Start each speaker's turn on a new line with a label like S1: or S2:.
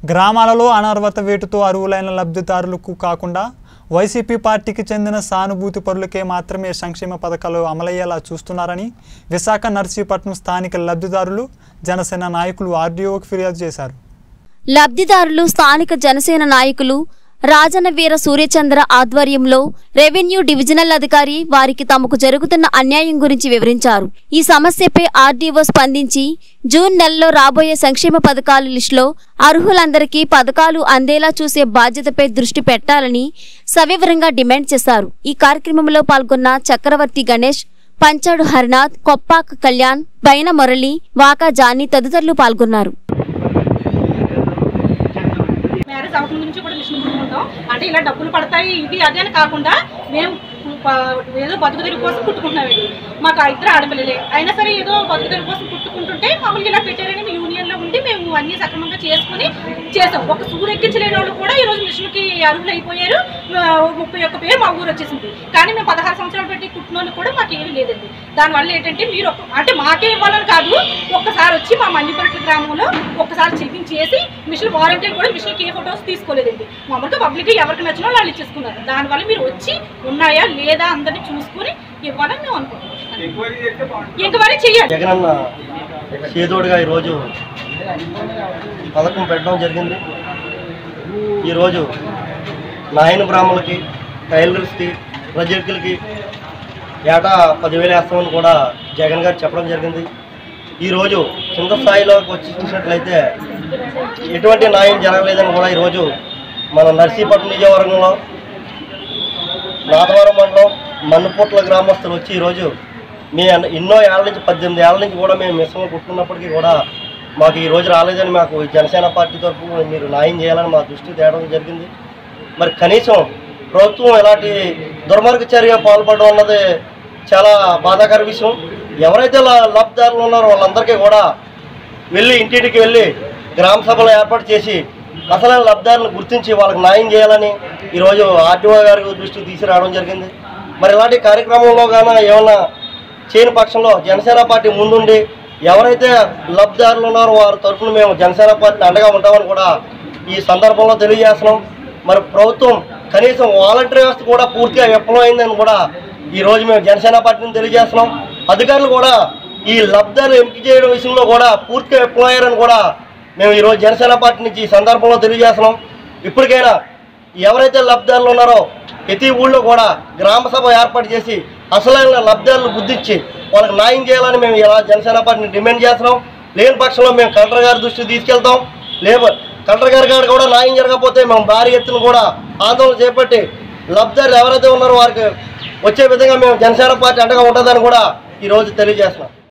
S1: గ్రామాలలో అనర్హత వేటుతో అర్హులైన లబ్ధిదారులకు కాకుండా వైసీపీ పార్టీకి చెందిన సానుభూతి పరులకే మాత్రమే సంక్షేమ పథకాలు అమలయ్యేలా చూస్తున్నారని విశాఖ నర్సీపట్నం స్థానిక లబ్ధిదారులు జనసేన నాయకులు ఆర్డీఓకి ఫిర్యాదు చేశారు
S2: లబ్ధిదారులు స్థానిక జనసేన నాయకులు రాజన్న వీర సూర్యచంద్ర ఆధ్వర్యంలో రెవెన్యూ డివిజనల్ అధికారి వారికి తమకు జరుగుతున్న అన్యాయం గురించి వివరించారు ఈ సమస్యపై ఆర్డీఓ స్పందించి జూన్ నెలలో రాబోయే సంక్షేమ పథకాల లిస్టులో అర్హులందరికీ పథకాలు అందేలా చూసే బాధ్యతపై దృష్టి పెట్టాలని సవివరంగా డిమాండ్ చేశారు ఈ కార్యక్రమంలో పాల్గొన్న చక్రవర్తి గణేష్ పంచాడు హరినాథ్ కొప్పాక కళ్యాణ్ బైన మురళి వాకా జానీ తదితరులు పాల్గొన్నారు
S3: మ్యారేజ్ అవ్వక నుంచి కూడా మిషన్ కుట్టుకుంటాం అంటే ఇలా డబ్బులు పడతాయి ఇది అది అని కాకుండా మేము ప- ఏదో బతుకు తెరుగు కోసం కుట్టుకుంటున్నామండి మాకు ఆ ఇద్దరు ఆడపిల్లలే అయినా సరే ఏదో బతుకు తెరుగు కోసం కుట్టుకుంటుంటే మమ్మల్ని ఇలా పెట్టారని మేము యూనియన్లో ఉండి మేము అన్ని సక్రమంగా చేసుకుని చేసాం ఒక సూడు ఎక్కించలేని వాళ్ళు కూడా ఈ రోజు మిషన్కి అర్హులు అయిపోయారు ఆ, ముప్పై ఒక్క పేరు మా ఊరు వచ్చేసింది కానీ మేము పదహారు సంవత్సరాలు పెట్టి కుట్టిన వాళ్ళు కూడా మాకు ఏమీ లేదండి దానివల్ల ఏంటంటే మీరు ఒక్క- అంటే మాకే ఇవ్వాలని కాదు ఒక్కసారి వచ్చి మా మండిపరట్ల గ్రామంలో ఒక్కసారి చెకింగ్ చేసి మిషన్ వారంటీలు కూడా మిషన్కి ఏ ఫొటోస్ తీసుకోలేదండి మామూలుగా పబ్లిక్ ఎవరికి నచ్చిన వాళ్ళు వాళ్ళు ఇచ్చేసుకున్నారు దానివల్ల మీరు వచ్చి ఉన్నాయా లేదా అందరినీ చూసుకుని ఇవ్వాలని మేము అనుకుంటున్నాం ఎంక్వైరీ చేయాలి
S4: జగనన్న చేదోడుగా ఈరోజు పథకం పెట్టడం జరిగింది ఈరోజు నాయన బ్రాహ్మణులకి టైలర్స్కి ప్రజలకి ఏటా పదివేలు వేస్తామని కూడా జగన్ గారు చెప్పడం జరిగింది ఈరోజు కింద స్థాయిలోకి వచ్చి చూసినట్లయితే ఎటువంటి న్యాయం జరగలేదని కూడా ఈరోజు మన నర్సీపట్నం నియోజకవర్గంలో నాదవరం మండలం మన్నుపుట్ల గ్రామస్తులు వచ్చి ఈరోజు మీ అన్న- ఎన్నో ఏళ్ళ నుంచి పద్దెనిమిది ఏళ్ళ నుంచి కూడా మేము మిశ్రమం కుట్టుకున్నప్పటికీ కూడా మాకు ఈ రోజు రాలేదని మాకు జనసేన పార్టీ తరఫు మీరు న్యాయం చేయాలని మా దృష్టి తేవడం జరిగింది మరి కనీసం ప్రభుత్వం ఇలాంటి దుర్మార్గ చర్య పాల్పడడం అన్నది చాలా బాధాకర విషయం ఎవరైతే ల- లబ్ధిదారులు ఉన్నారో వాళ్ళందరికీ కూడా వెళ్ళి ఇంటింటికి వెళ్ళి గ్రామ సభలు ఏర్పాటు చేసి అసలైన లబ్ధిదారులను గుర్తించి వాళ్ళకి న్యాయం చేయాలని ఈరోజు ఆర్టీఓ గారి దృష్టికి తీసుకురావడం జరిగింది మరి ఇలాంటి కార్యక్రమంలో గాన ఏమన్నా చేయని పక్షంలో జనసేన పార్టీ ముందుండి ఎవరైతే లబ్ధిదారులు ఉన్నారో వారి తరఫున మేము జనసేన పార్టీ అండగా ఉంటామని కూడా ఈ సందర్భంలో తెలియజేస్తున్నాం మరి ప్రభుత్వం కనీసం వాలంటీర్ వ్యవస్థ కూడా పూర్తిగా విఫలమైందని కూడా ఈ రోజు మేము జనసేన పార్టీని తెలియజేస్తున్నాం అధికారులు కూడా ఈ లబ్ధాలు ఎంపిక చేయడం విషయంలో కూడా పూర్తిగా విఫలమయ్యారని కూడా మేము ఈరోజు జనసేన పార్టీ నుంచి ఈ సందర్భంలో తెలియజేస్తున్నాం ఇప్పటికైనా ఎవరైతే లబ్ధారులు ఉన్నారో ప్రతి ఊళ్ళో కూడా గ్రామ సభ ఏర్పాటు చేసి అసలైన లబ్ధాలను గుర్తించి వాళ్ళకి న్యాయం చేయాలని మేము ఇలా జనసేన పార్టీని డిమాండ్ చేస్తున్నాం లేని పక్షంలో మేము కలెక్టర్ గారి దృష్టికి తీసుకెళ్తాం లేబర్ కలెక్టర్ గారి కాడ కూడా న్యాయం జరగకపోతే మేము భారీ ఎత్తున కూడా ఆందోళన చేపట్టి లబ్ధారులు ఎవరైతే ఉన్నారో వారికి వచ్చే విధంగా మేము జనసేన పార్టీ అండగా ఉంటుందని కూడా ఈరోజు తెలియజేస్తున్నాం